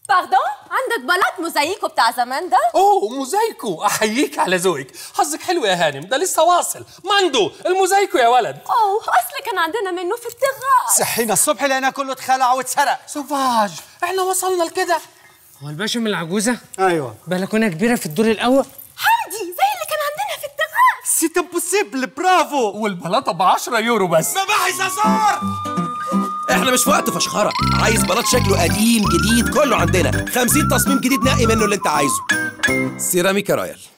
باردون عندك بلاط موزايكو بتاع زمان ده اوه موزايكو احييك على ذوقك حظك حلو يا هانم ده لسه واصل ماندو الموزايكو يا ولد اوه اصل كان عندنا منه في التغار صحينا الصبح لقينا كله اتخلع واتسرق سوفاج احنا وصلنا لكده هو الباشا من العجوزة ايوه بلكونة كبيرة في الدور الأول حمدي زي اللي كان عندنا في التغار سي امبوسيبل برافو والبلاطه ب 10 يورو بس مباحث اثار احنا مش في وقت فشخره عايز بلاط شكله قديم جديد كله عندنا 50 تصميم جديد نقي منه اللي انت عايزه سيراميكا رايال